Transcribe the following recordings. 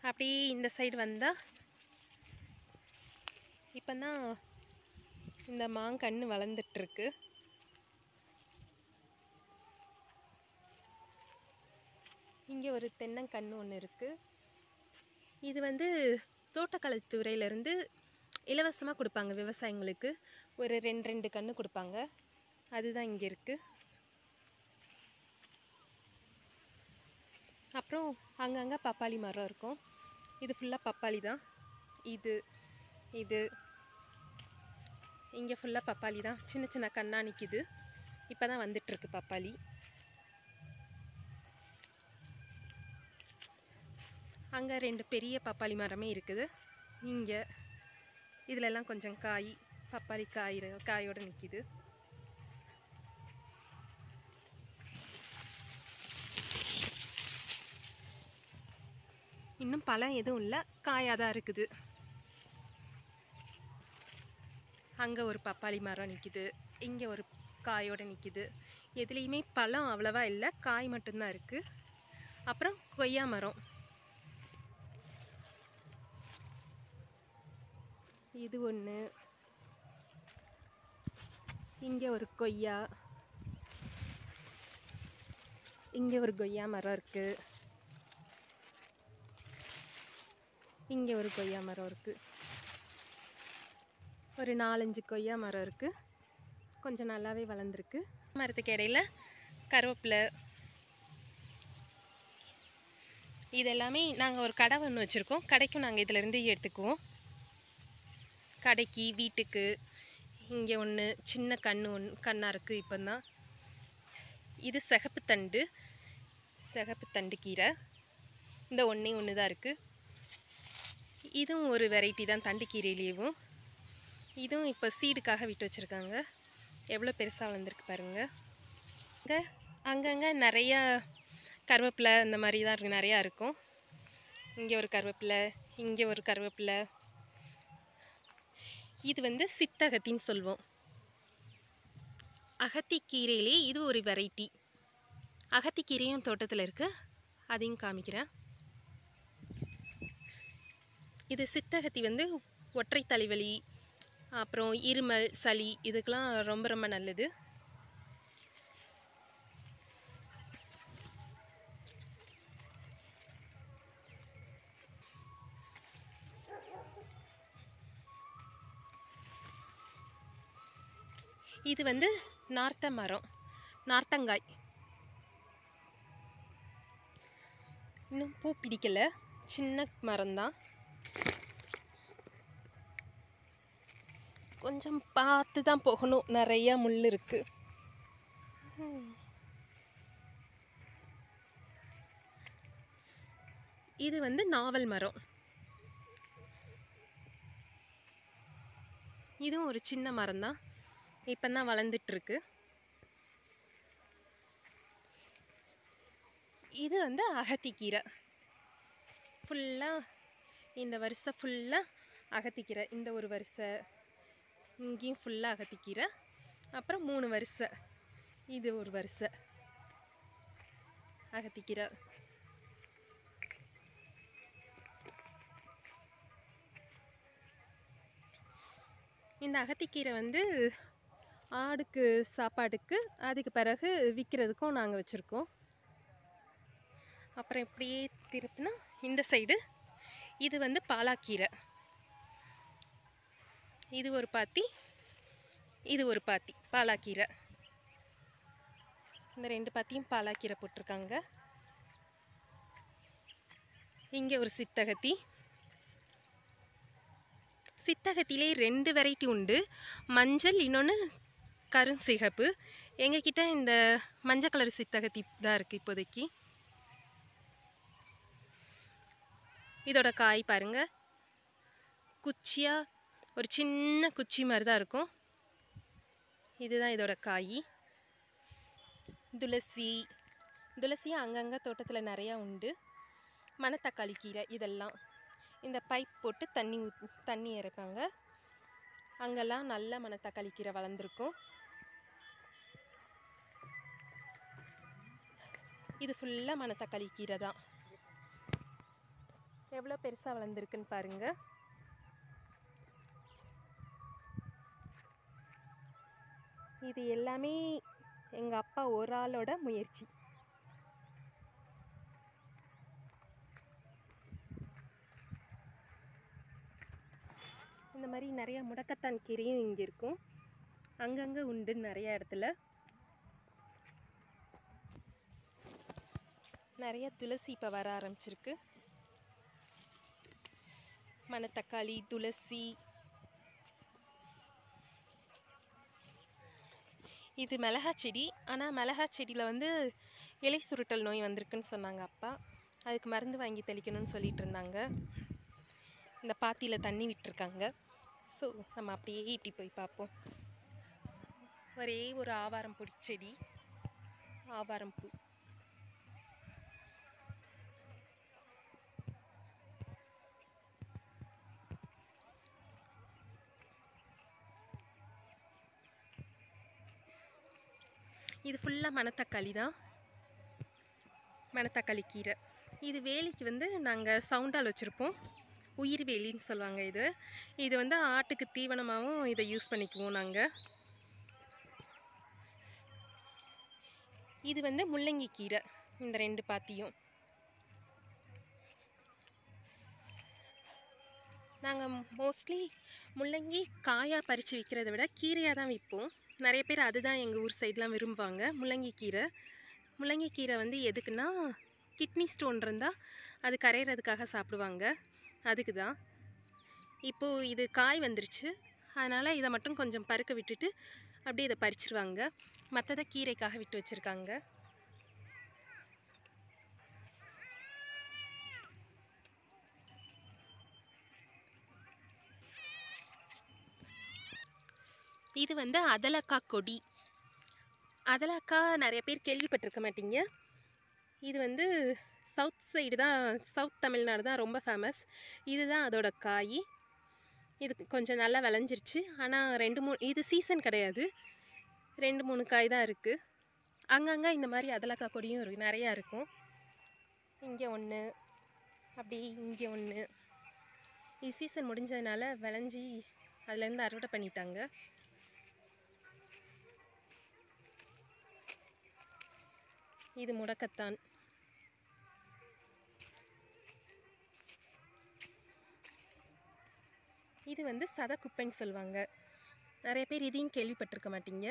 அப்படியே இந்த சைடு வந்தால் இப்போ தான் இந்த மாங்கன்று வளர்ந்துட்டுருக்கு இங்கே ஒரு தென்னங்கன்று ஒன்று இருக்குது இது வந்து தோட்டக்கலைத்துறையிலேருந்து இலவசமாக கொடுப்பாங்க விவசாயிங்களுக்கு ஒரு ரெண்டு ரெண்டு கன்று கொடுப்பாங்க அதுதான் இங்கே இருக்குது அப்புறம் அங்கங்கே பப்பாளி மரம் இருக்கும் இது ஃபுல்லாக பப்பாளி தான் இது இது இங்கே ஃபுல்லாக பப்பாளி தான் சின்ன சின்ன கண்ணா நிற்கிது இப்போ தான் வந்துட்டுருக்கு பப்பாளி அங்கே ரெண்டு பெரிய பப்பாளி மரமே இருக்குது இங்கே இதிலெல்லாம் கொஞ்சம் காய் பப்பாளி காய் காயோடு நிற்கிது இன்னும் பழம் எதுவும் இல்லை காயாக தான் இருக்குது அங்கே ஒரு பப்பாளி மரம் நிற்கிது இங்கே ஒரு காயோடு நிற்கிது எதுலேயுமே பழம் அவ்வளவா இல்லை காய் மட்டும்தான் இருக்குது அப்புறம் கொய்யா மரம் இது ஒன்று இங்கே ஒரு கொய்யா இங்கே ஒரு கொய்யா மரம் இருக்குது இங்கே ஒரு கொய்யா மரம் இருக்குது ஒரு நாலஞ்சு கொய்யா மரம் இருக்குது கொஞ்சம் நல்லாவே வளர்ந்துருக்கு மரத்துக்கு இடையில கருவேப்பிலை இது எல்லாமே நாங்கள் ஒரு கடை ஒன்று வச்சுருக்கோம் கடைக்கும் நாங்கள் இதிலேருந்து எடுத்துக்குவோம் கடைக்கு வீட்டுக்கு இங்கே ஒன்று சின்ன கன்று ஒன்று கண்ணாக இருக்குது இப்போ தான் இது சிகப்பு தண்டு சிகப்பு தண்டு கீரை இந்த ஒன்றே ஒன்று தான் இருக்குது இதுவும் ஒரு வெரைட்டி தான் தண்டு கீரையிலேயும் இதுவும் இப்போ சீடுக்காக விட்டு வச்சுருக்காங்க எவ்வளோ பெருசாக வளர்ந்துருக்கு பாருங்கள் அங்கே அங்கங்கே நிறையா கருவேப்பிலை இந்த மாதிரி தான் இருக்கு நிறையா இருக்கும் இங்கே ஒரு கருவேப்பிலை இங்கே ஒரு கருவேப்பிலை இது வந்து சித்தகத்தின்னு சொல்லுவோம் அகத்திக்கீரையிலே இது ஒரு வெரைட்டி அகத்திக்கீரையும் தோட்டத்தில் இருக்குது அதையும் காமிக்கிறேன் இது சித்தகத்தி வந்து ஒற்றை தலைவலி அப்புறம் இருமல் சளி இதுக்கெலாம் ரொம்ப ரொம்ப நல்லது இது வந்து நார்த்த மரம் நார்த்தங்காய் இன்னும் பூ பிடிக்கல சின்ன மரம்தான் கொஞ்சம் பார்த்து தான் போகணும் நிறைய முள் இருக்கு ம். இது வந்து நாவல் மரம் இதுவும் ஒரு சின்ன மரம் தான் இப்போ தான் வளர்ந்துட்டுருக்கு இது வந்து அகத்திக்கீரை ஃபுல்லாக இந்த வருஷம் ஃபுல்லாக அகத்திக்கீரை இந்த ஒரு வரிசை இங்கேயும் ஃபுல்லாக அகத்திக்கீரை அப்புறம் மூணு வரிசை இது ஒரு வரிசை அகத்திக்கீரை இந்த அகத்திக்கீரை வந்து ஆடுக்கு சாப்பாட்டுக்கு அதுக்கு பிறகு விற்கிறதுக்கும் நாங்கள் வச்சுருக்கோம் அப்புறம் இப்படியே திருப்பினா இந்த சைடு இது வந்து பாலாக்கீரை இது ஒரு பாத்தி இது ஒரு பாத்தி பாலாக்கீரை இந்த ரெண்டு பாத்தியும் பாலாக்கீரை போட்டிருக்காங்க இங்கே ஒரு சித்தகத்தி சித்தகத்திலே ரெண்டு வெரைட்டி உண்டு மஞ்சள் இன்னொன்று கருஞ்சிகப்பு எங்ககிட்ட இந்த மஞ்சள் கலர் சித்தகத்தி தான் இருக்குது இப்போதைக்கு இதோட காய் பாருங்க குச்சியாக ஒரு சின்ன குச்சி மாதிரி தான் இருக்கும் இதுதான் இதோட காய் துளசி துளசி அங்கங்கே தோட்டத்தில் நிறையா உண்டு மணத்தக்காளி கீரை இதெல்லாம் இந்த பைப் போட்டு தண்ணி ஊத் தண்ணி இறைப்பாங்க அங்கெல்லாம் நல்ல மணத்தக்காளி கீரை வளர்ந்துருக்கும் இது ஃபுல்லாக மணத்தக்காளி கீரை தான் எவ்வளோ பெருசாக வளர்ந்துருக்குன்னு பாருங்க இது எல்லாமே எங்கள் அப்பா ஒரு ஆளோட முயற்சி இந்த மாதிரி நிறைய முடக்கத்தான் கீரையும் இங்கே இருக்கும் அங்கங்கே உண்டு நிறைய இடத்துல நிறைய துளசி இப்போ வர ஆரம்பிச்சிருக்கு மணத்தக்காளி துளசி இது மிளகா செடி ஆனால் மிளகா செடியில் வந்து இலை சுருட்டல் நோய் வந்திருக்குன்னு சொன்னாங்க அப்பா அதுக்கு மருந்து வாங்கி தெளிக்கணும்னு சொல்லிட்டு இருந்தாங்க இந்த பாத்தியில் தண்ணி விட்டுருக்காங்க ஸோ நம்ம அப்படியே இப்படி போய் பார்ப்போம் ஒரே ஒரு ஆவாரம் பொடி செடி ஆவாரம் பூ இது ஃபுல்லாக மணத்தக்காளி தான் மணத்தக்காளி கீரை இது வேலிக்கு வந்து நாங்கள் சவுண்டால் வச்சுருப்போம் உயிர் வேலின்னு சொல்லுவாங்க இது இது வந்து ஆட்டுக்கு தீவனமாகவும் இதை யூஸ் பண்ணிக்குவோம் நாங்கள் இது வந்து முள்ளங்கி கீரை இந்த ரெண்டு பாத்தியும் நாங்கள் மோஸ்ட்லி முள்ளங்கி காயாக பறித்து விற்கிறத விட கீரையாக தான் விற்போம் நிறைய பேர் அதுதான் எங்கள் ஊர் சைட்லாம் விரும்புவாங்க முள்ளங்கி கீரை முள்ளங்கி கீரை வந்து எதுக்குன்னா கிட்னி ஸ்டோன் இருந்தால் அது கரையிறதுக்காக சாப்பிடுவாங்க அதுக்கு தான் இப்போது இது காய் வந்துருச்சு அதனால் இதை மட்டும் கொஞ்சம் பருக்க விட்டுட்டு அப்படியே இதை பறிச்சிருவாங்க மற்றதை கீரைக்காக விட்டு வச்சுருக்காங்க இது வந்து அதலக்காய் கொடி அதலக்காய் நிறைய பேர் கேள்விப்பட்டிருக்க மாட்டீங்க இது வந்து சவுத் சைடு தான் சவுத் தமிழ்நாடு தான் ரொம்ப ஃபேமஸ் இதுதான் அதோட காய் இது கொஞ்சம் நல்லா விளைஞ்சிருச்சு ஆனால் ரெண்டு மூணு இது சீசன் கிடையாது ரெண்டு மூணு காய் தான் இருக்குது அங்கங்கே இந்த மாதிரி அதலக்காய் கொடியும் இருக்கு நிறையா இருக்கும் இங்கே ஒன்று அப்படி இங்கே ஒன்று இது சீசன் முடிஞ்சதுனால விளைஞ்சி அதுலேருந்து அறுவடை பண்ணிட்டாங்க இது முடக்கத்தான் இது வந்து சதக்குப்பைன்னு சொல்லுவாங்க நிறைய பேர் இதையும் கேள்விப்பட்டிருக்க மாட்டீங்க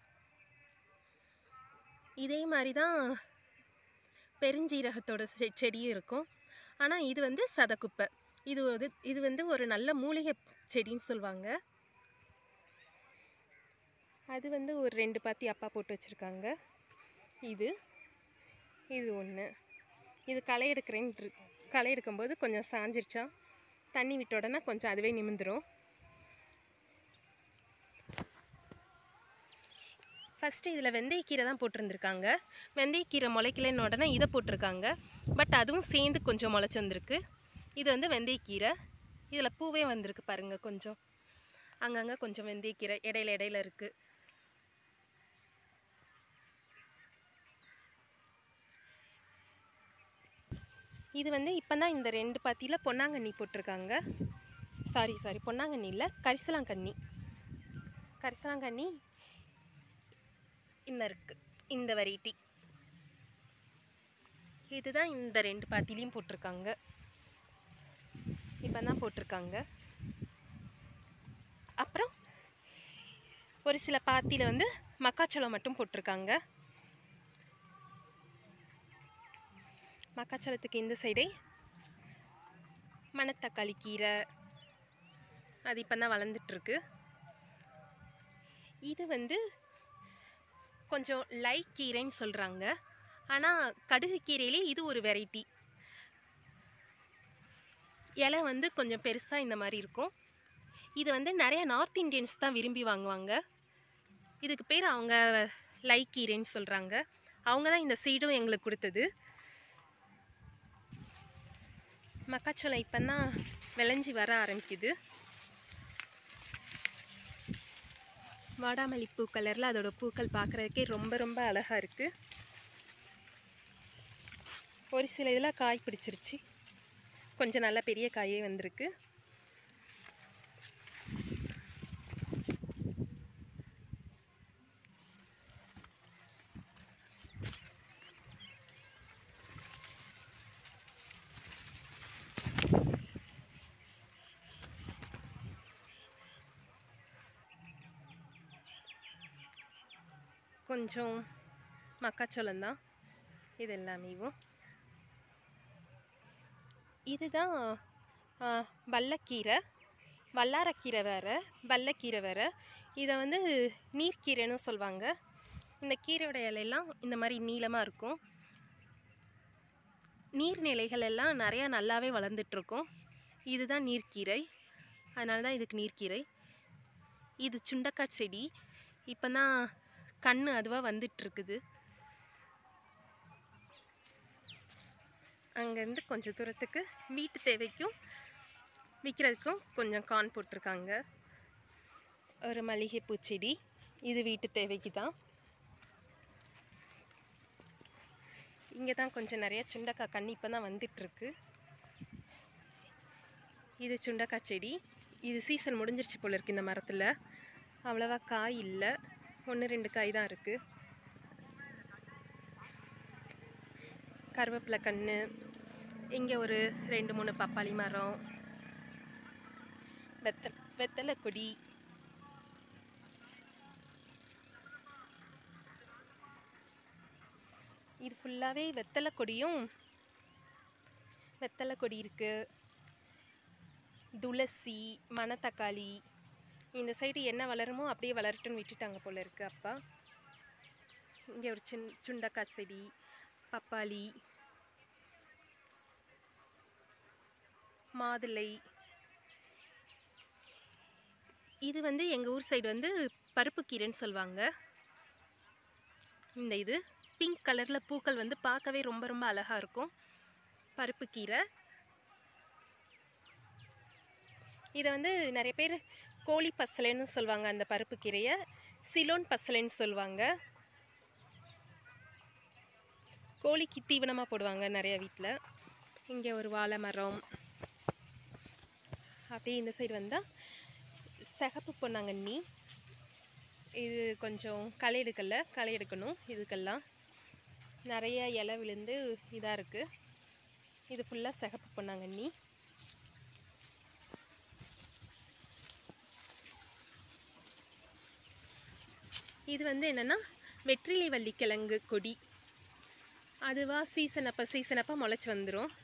இதே மாதிரி தான் பெருஞ்சீரகத்தோட செ செடியும் இருக்கும் ஆனால் இது வந்து சதக்குப்பை இது ஒரு இது வந்து ஒரு நல்ல மூலிகை செடின்னு சொல்லுவாங்க அது வந்து ஒரு ரெண்டு பாத்தி அப்பா போட்டு வச்சுருக்காங்க இது இது ஒன்று இது களை எடுக்கிறேன்னு இருக்கு களை எடுக்கும்போது கொஞ்சம் சாஞ்சிருச்சா தண்ணி விட்ட உடனே கொஞ்சம் அதுவே நிமிந்துடும் ஃபஸ்ட்டு இதில் வெந்தயக்கீரை தான் போட்டிருந்துருக்காங்க வெந்தயக்கீரை முளைக்கலன்னு உடனே இதை போட்டிருக்காங்க பட் அதுவும் சேர்ந்து கொஞ்சம் முளைச்சி வந்திருக்கு இது வந்து வெந்தயக்கீரை இதில் பூவே வந்திருக்கு பாருங்கள் கொஞ்சம் அங்கங்கே கொஞ்சம் வெந்தயக்கீரை இடையில இடையில இருக்குது இது வந்து இப்போ தான் இந்த ரெண்டு பாத்தியில் பொன்னாங்கண்ணி போட்டிருக்காங்க சாரி சாரி பொன்னாங்கண்ணி இல்லை கரிசலாங்கண்ணி கரிசலாங்கண்ணி இந்த இருக்குது இந்த வெரைட்டி இதுதான் இந்த ரெண்டு பாத்திலையும் போட்டிருக்காங்க இப்போ தான் போட்டிருக்காங்க அப்புறம் ஒரு சில பாத்தியில் வந்து மக்காச்சோளம் மட்டும் போட்டிருக்காங்க மக்காச்சோளத்துக்கு இந்த சைடே மணத்தக்காளி கீரை அது இப்போ தான் வளர்ந்துட்டுருக்கு இது வந்து கொஞ்சம் லை கீரைன்னு சொல்கிறாங்க ஆனால் கடுகு கீரையிலே இது ஒரு வெரைட்டி இலை வந்து கொஞ்சம் பெருசாக இந்த மாதிரி இருக்கும் இது வந்து நிறைய நார்த் இந்தியன்ஸ் தான் விரும்பி வாங்குவாங்க இதுக்கு பேர் அவங்க லை கீரைன்னு சொல்கிறாங்க அவங்க தான் இந்த சீடும் எங்களுக்கு கொடுத்தது மக்காச்சோளம் இப்போ தான் விளைஞ்சி வர ஆரம்பிக்குது வாடாமல்லி பூ கலரில் அதோட பூக்கள் பார்க்குறதுக்கே ரொம்ப ரொம்ப அழகாக இருக்குது ஒரு சில இதில் காய் பிடிச்சிருச்சு கொஞ்சம் நல்ல பெரிய காயே வந்திருக்கு கொஞ்சம் மக்காச்சோளம் தான் இது எல்லாமேவும் இதுதான் ஆ, வல்லக்கீரை வல்லாரக்கீரை வேறு வல்லக்கீரை வேறு இதை வந்து நீர்க்கீரைன்னு சொல்லுவாங்க இந்த கீரையோட இலையெல்லாம் இந்த மாதிரி நீளமாக இருக்கும் நீர்நிலைகள் எல்லாம் நிறையா நல்லாவே வளர்ந்துட்டுருக்கும் இதுதான் நீர்க்கீரை அதனால தான் இதுக்கு நீர்க்கீரை இது சுண்டக்காய் செடி இப்போ தான் கண் அதுவாக வந்துட்டுருக்குது அங்கேருந்து கொஞ்சம் தூரத்துக்கு வீட்டு தேவைக்கும் விற்கிறதுக்கும் கொஞ்சம் கான் போட்டிருக்காங்க ஒரு மல்லிகைப்பூ செடி இது வீட்டு தேவைக்கு தான் இங்கே தான் கொஞ்சம் நிறைய சுண்டக்காய் கண்ணி இப்போ தான் வந்துட்டுருக்கு இது சுண்டக்காய் செடி இது சீசன் முடிஞ்சிருச்சு போல இருக்கு இந்த மரத்தில் அவ்வளோவா காய் இல்லை ஒன்று ரெண்டு காய் தான் இருக்குது கருவேப்பிலை கன்று இங்கே ஒரு ரெண்டு மூணு பப்பாளி மரம் வெத்த வெத்தலை கொடி இது ஃபுல்லாகவே வெத்தலை கொடியும் வெத்தலை கொடி இருக்குது துளசி மணத்தக்காளி இந்த சைடு என்ன வளருமோ அப்படியே வளரட்டும்னு விட்டுட்டாங்க போல இருக்கு அப்பா இங்கே ஒரு சின் சுண்டக்காய் செடி பப்பாளி மாதுளை இது வந்து எங்கள் ஊர் சைடு வந்து பருப்பு கீரைன்னு சொல்லுவாங்க இந்த இது பிங்க் கலரில் பூக்கள் வந்து பார்க்கவே ரொம்ப ரொம்ப அழகாக இருக்கும் பருப்பு கீரை இதை வந்து நிறைய பேர் கோழி பசலைன்னு சொல்லுவாங்க அந்த பருப்பு கீரையை சிலோன் பசலைன்னு சொல்லுவாங்க கோழிக்கு தீவனமாக போடுவாங்க நிறைய வீட்டில் இங்கே ஒரு வாழை மரம் அப்படியே இந்த சைடு வந்தால் சிகப்பு பொன்னாங்கண்ணி இது கொஞ்சம் களை எடுக்கல களை எடுக்கணும் இதுக்கெல்லாம் நிறைய இலை விழுந்து இதாக இருக்குது இது ஃபுல்லாக சிகப்பு பொன்னாங்கண்ணி இது வந்து என்னென்னா வெற்றிலை வள்ளி கிழங்கு கொடி அதுவா சீசன் அப்போ சீசன் அப்போ முளைச்சி வந்துடும்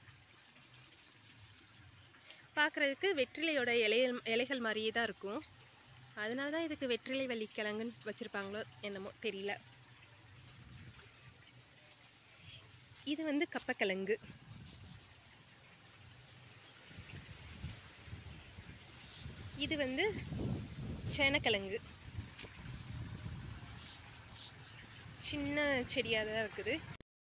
பார்க்குறதுக்கு வெற்றிலையோட இலைய இலைகள் மாதிரியே தான் இருக்கும் அதனால தான் இதுக்கு வெற்றிலை வள்ளி கிழங்குன்னு வச்சுருப்பாங்களோ என்னமோ தெரியல இது வந்து கப்பக்கிழங்கு இது வந்து சேனக்கிழங்கு சின்ன செடியாக தான் இருக்குது